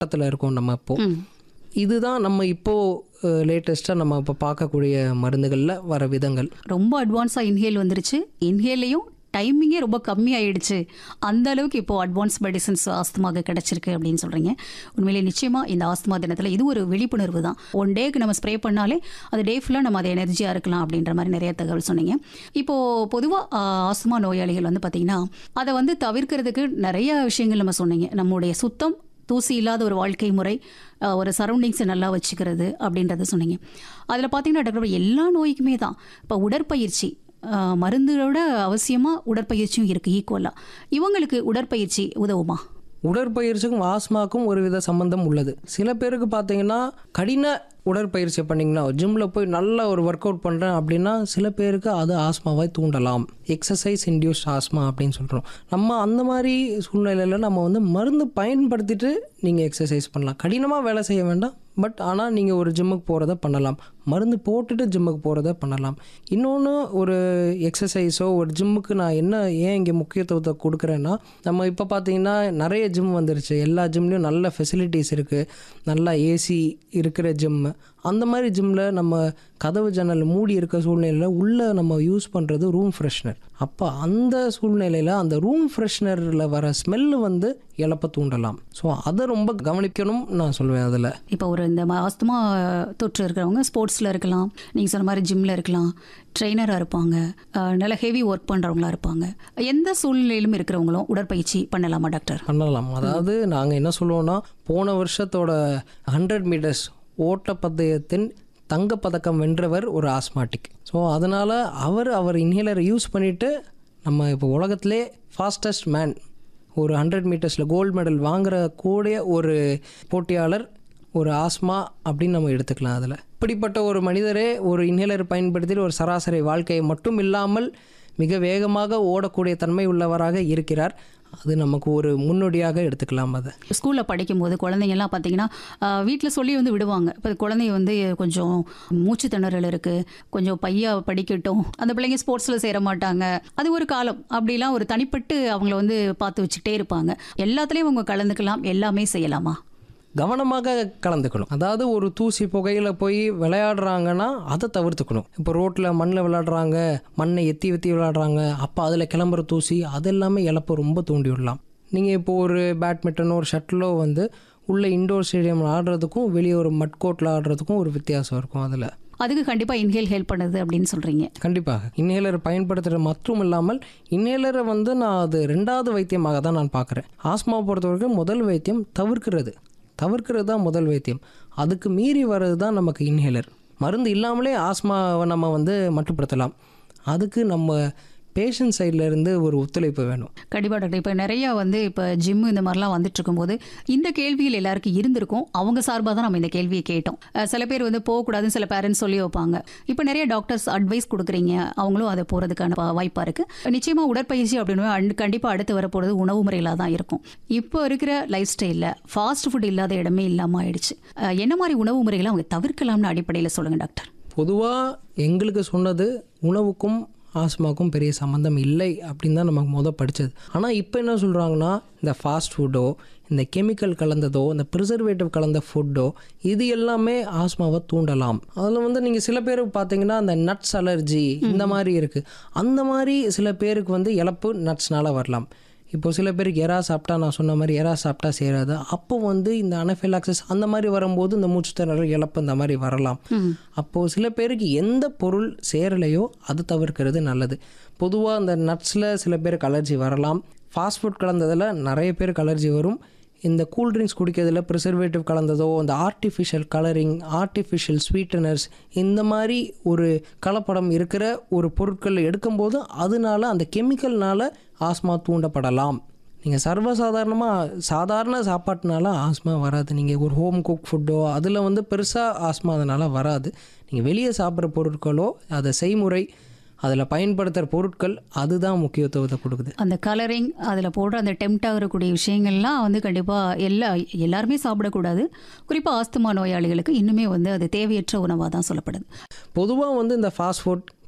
கட்டத்தில் இருக்கோம் நம்ம இப்போ ம் இதுதான் நம்ம இப்போ லேட்டஸ்ட்டாக நம்ம இப்போ பார்க்கக்கூடிய மருந்துகளில் வர விதங்கள் ரொம்ப அட்வான்ஸாக இன்ஹேல் வந்துருச்சு இன்ஹேல்லையும் டைமிங்கே ரொம்ப கம்மியாயிடுச்சு அந்த அளவுக்கு இப்போ அட்வான்ஸ் மெடிசன்ஸ் ஆஸ்துமாக்கு கிடைச்சிருக்கு அப்படின்னு சொல்றீங்க உண்மையிலே நிச்சயமா இந்த ஆஸ்துமா தினத்தில் இது ஒரு விழிப்புணர்வு தான் ஒன் டேக்கு நம்ம ஸ்ப்ரே பண்ணாலே அது டே ஃபுல்லாக நம்ம அதை எனர்ஜியாக இருக்கலாம் அப்படின்ற மாதிரி நிறைய தகவல் சொன்னீங்க இப்போ பொதுவாக ஆஸ்துமா நோயாளிகள் வந்து பார்த்தீங்கன்னா அதை வந்து தவிர்க்கிறதுக்கு நிறைய விஷயங்கள் நம்ம சொன்னீங்க நம்முடைய சுத்தம் தூசி இல்லாத ஒரு வாழ்க்கை முறை அஹ், ஒரு சரௌண்டிங்ஸை நல்லா வச்சுக்கிறது அப்படின்றத சொன்னீங்க அதில் பார்த்தீங்கன்னா டாக்டர் எல்லா நோய்க்குமே தான் இப்போ உடற்பயிற்சி அஹ், மருந்தோட அவசியமாக உடற்பயிற்சியும் இருக்குது ஈக்குவலாக இவங்களுக்கு உடற்பயிற்சி உதவுமா உடற்பயிற்சிக்கும் ஆஸ்மாக்கும் ஒரு வித சம்பந்தம் உள்ளது சில பேருக்கு பார்த்தீங்கன்னா கடின உடற்பயிற்சி பண்ணிங்கன்னா ஜிம்மில் போய் நல்ல ஒரு ஒர்க் அவுட் பண்ணுறேன் அப்படின்னா சில பேருக்கு அது ஆஸ்மாவை தூண்டலாம் எக்ஸசைஸ் இன்டியூஸ்ட் ஆஸ்மா அப்படின்னு சொல்கிறோம் நம்ம அந்த மாதிரி சூழ்நிலையில் நம்ம வந்து மருந்து பயன்படுத்திட்டு நீங்கள் எக்ஸசைஸ் பண்ணலாம் கடினமாக வேலை செய்ய வேண்டாம் பட் ஆனால் நீங்கள் ஒரு ஜிம்முக்கு போகிறத பண்ணலாம் மருந்து போட்டுட்டு ஜிம்முக்கு போகிறத பண்ணலாம் இன்னொன்று ஒரு எக்ஸசைஸோ ஒரு ஜிம்முக்கு நான் என்ன ஏன் இங்கே முக்கியத்துவத்தை கொடுக்குறேன்னா நம்ம இப்போ பார்த்தீங்கன்னா நிறைய ஜிம் வந்துருச்சு எல்லா ஜிம்லேயும் நல்ல ஃபெசிலிட்டிஸ் இருக்குது நல்லா ஏசி இருக்கிற ஜிம் அந்த மாதிரி ஜிம்மில் நம்ம கதவு ஜன்னல் மூடி இருக்க சூழ்நிலையில் உள்ளே நம்ம யூஸ் பண்ணுறது ரூம் ஃப்ரெஷ்னர் அப்போ அந்த சூழ்நிலையில் அந்த ரூம் ஃப்ரெஷ்னரில் வர ஸ்மெல்லு வந்து இழப்ப தூண்டலாம் ஸோ அதை ரொம்ப கவனிக்கணும் நான் சொல்லுவேன் அதில் இப்போ ஒரு இந்த ம- ஆஸ்துமா தொற்று இருக்கிறவங்க ஸ்போர்ட்ஸில் இருக்கலாம் நீங்கள் சொன்ன மாதிரி ஜிம்மில் இருக்கலாம் ட்ரெயினராக இருப்பாங்க அஹ், நல்ல ஹெவி ஒர்க் பண்ணுறவங்களா இருப்பாங்க எந்த சூழ்நிலையிலும் இருக்கிறவங்களும் உடற்பயிற்சி பண்ணலாமா டாக்டர் பண்ணலாம் அதாவது நாங்கள் என்ன சொல்லுவோம்னா போன வருஷத்தோட ஹண்ட்ரட் மீட்டர்ஸ் ஓட்டப்பந்தயத்தின் தங்கப்பதக்கம் வென்றவர் ஒரு ஆஸ்மாட்டிக் ஸோ அதனால் அவர் அவர் இன்ஹேலரை யூஸ் பண்ணிவிட்டு நம்ம இப்போ உலகத்திலே ஃபாஸ்டஸ்ட் மேன் ஒரு ஹண்ட்ரட் மீட்டர்ஸில் கோல்டு மெடல் வாங்குற கூடிய ஒரு போட்டியாளர் ஒரு ஆஸ்மா அப்படின்னு நம்ம எடுத்துக்கலாம் அதில் இப்படிப்பட்ட ஒரு மனிதரே ஒரு இன்ஹேலர் பயன்படுத்தி ஒரு சராசரி வாழ்க்கையை மட்டும் இல்லாமல் மிக வேகமாக ஓடக்கூடிய தன்மை உள்ளவராக இருக்கிறார் அது நமக்கு ஒரு முன்னோடியாக எடுத்துக்கலாம் அதை ஸ்கூலில் படிக்கும்போது குழந்தைங்கலாம் பார்த்தீங்கன்னா வீட்டில் சொல்லி வந்து விடுவாங்க இப்போ குழந்தைங்க வந்து கொஞ்சம் மூச்சு திணறல் இருக்குது கொஞ்சம் பையா படிக்கட்டும் அந்த பிள்ளைங்க ஸ்போர்ட்ஸில் சேர மாட்டாங்க அது ஒரு காலம் அப்படிலாம் ஒரு தனிப்பட்டு அவங்கள வந்து பார்த்து வச்சுக்கிட்டே இருப்பாங்க எல்லாத்துலேயும் அவங்க கலந்துக்கலாம் எல்லாமே செய்யலாமா கவனமாக கலந்துக்கணும் அதாவது ஒரு தூசி புகையில் போய் விளையாடுறாங்கன்னா அதை தவிர்த்துக்கணும் இப்போ ரோட்டில் மண்ணில் விளையாடுறாங்க மண்ணை எத்தி எத்தி விளையாடுறாங்க அப்போ அதில் கிளம்புற தூசி அது எல்லாமே இழப்பை ரொம்ப தூண்டி விடலாம் நீங்கள் இப்போ ஒரு பேட்மிண்டனோ ஒரு ஷட்டிலோ வந்து உள்ள இண்டோர் ஸ்டேடியமில் ஆடுறதுக்கும் வெளியே ஒரு மட் கோர்ட்டில் ஆடுறதுக்கும் ஒரு வித்தியாசம் இருக்கும் அதில் அதுக்கு கண்டிப்பாக இன்ஹேல் ஹெல்ப் பண்ணுது அப்படின்னு சொல்கிறீங்க கண்டிப்பாக இன்ஹேலர் பயன்படுத்துறது மட்டும் இல்லாமல் இன்ஹேலரை வந்து நான் அது ரெண்டாவது வைத்தியமாக தான் நான் பார்க்குறேன் ஆஸ்மா பொறுத்தவரைக்கும் முதல் வைத்தியம் தவிர்க்கிறது தவிர்க்கிறது தான் முதல் வைத்தியம் அதுக்கு மீறி வர்றது தான் நமக்கு இன்ஹேலர் மருந்து இல்லாமலே ஆஸ்மாவை நம்ம வந்து மட்டுப்படுத்தலாம் அதுக்கு நம்ம பேஷண்ட் சைடில் இருந்து ஒரு ஒத்துழைப்பு வேணும் கண்டிப்பாக டாக்டர் இப்போ நிறையா வந்து இப்போ ஜிம் இந்த மாதிரிலாம் வந்துட்டு இருக்கும்போது இந்த கேள்விகள் எல்லாருக்கும் இருந்திருக்கும் அவங்க சார்பாக தான் நம்ம இந்த கேள்வியை கேட்டோம் அஹ் சில பேர் வந்து போகக்கூடாதுன்னு சில பேரண்ட்ஸ் சொல்லி வைப்பாங்க இப்போ நிறைய டாக்டர்ஸ் அட்வைஸ் கொடுக்குறீங்க அவங்களும் அதை போகிறதுக்கான வாய்ப்பாக இருக்குது நிச்சயமாக உடற்பயிற்சி அப்படின்னு கண்டிப்பாக அடுத்து வரப்போகிறது உணவு முறையில் தான் இருக்கும் இப்போ இருக்கிற லைஃப் ஸ்டைலில் ஃபாஸ்ட் ஃபுட் இல்லாத இடமே இல்லாமல் ஆயிடுச்சு அஹ் என்ன மாதிரி உணவு முறைகளை அவங்க தவிர்க்கலாம்னு அடிப்படையில் சொல்லுங்கள் டாக்டர் பொதுவாக எங்களுக்கு சொன்னது உணவுக்கும் ஆஸ்மாக்கும் பெரிய சம்மந்தம் இல்லை அப்படின்னு தான் நமக்கு முத படித்தது ஆனால் இப்போ என்ன சொல்கிறாங்கன்னா இந்த ஃபாஸ்ட் ஃபுட்டோ இந்த கெமிக்கல் கலந்ததோ இந்த ப்ரிசர்வேட்டிவ் கலந்த ஃபுட்டோ இது எல்லாமே ஆஸ்மாவை தூண்டலாம் அதில் வந்து நீங்கள் சில பேருக்கு பார்த்தீங்கன்னா அந்த நட்ஸ் அலர்ஜி இந்த மாதிரி இருக்குது அந்த மாதிரி சில பேருக்கு வந்து இழப்பு நட்ஸ்னால வரலாம் இப்போ சில பேருக்கு எறா சாப்பிட்டா நான் சொன்ன மாதிரி எறா சாப்பிட்டா சேராது அப்போ வந்து இந்த அனஃபிலாக்சிஸ் அந்த மாதிரி வரும்போது இந்த மூச்சுத்திணறல் இழப்பு இந்த மாதிரி வரலாம் அப்போது சில பேருக்கு எந்த பொருள் சேரலையோ அது தவிர்க்கிறது நல்லது பொதுவாக அந்த நட்ஸில் சில பேருக்கு அலர்ஜி வரலாம் ஃபாஸ்ட் ஃபுட் கலந்ததில் நிறைய பேருக்கு அலர்ஜி வரும் இந்த கூல் ட்ரிங்க்ஸ் குடிக்கிறதுல ப்ரிசர்வேட்டிவ் கலந்ததோ இந்த ஆர்டிஃபிஷியல் கலரிங் ஆர்டிஃபிஷியல் ஸ்வீட்டனர்ஸ் இந்த மாதிரி ஒரு கலப்படம் இருக்கிற ஒரு பொருட்கள் எடுக்கும்போது அதனால அந்த கெமிக்கல்னால ஆஸ்மா தூண்டப்படலாம் நீங்கள் சர்வசாதாரணமாக சாதாரண சாப்பாட்டுனால ஆஸ்மா வராது நீங்கள் ஒரு ஹோம் குக் ஃபுட்டோ அதில் வந்து பெருசாக ஆஸ்மா அதனால் வராது நீங்கள் வெளியே சாப்பிட்ற பொருட்களோ அதை செய்முறை அதில் பயன்படுத்துகிற பொருட்கள் அதுதான் முக்கியத்துவத்தை கொடுக்குது அந்த கலரிங் அதில் போடுற அந்த டெம்ட் ஆகக்கூடிய விஷயங்கள்லாம் வந்து கண்டிப்பாக எல்லா எல்லாருமே சாப்பிடக்கூடாது குறிப்பாக ஆஸ்துமா நோயாளிகளுக்கு இன்னுமே வந்து அது தேவையற்ற உணவாக தான் சொல்லப்படுது பொதுவாக வந்து இந்த fast food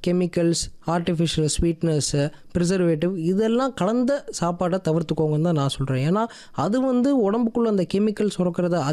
chemicals artificial sweetness preservative இதெல்லாம் கலந்த சாப்பாடை தவிர்த்துக்கோங்கன்னு தான் நான் சொல்கிறேன் ஏன்னா அது வந்து உடம்புக்குள்ளே அந்த கெமிக்கல் சுரக்கிறத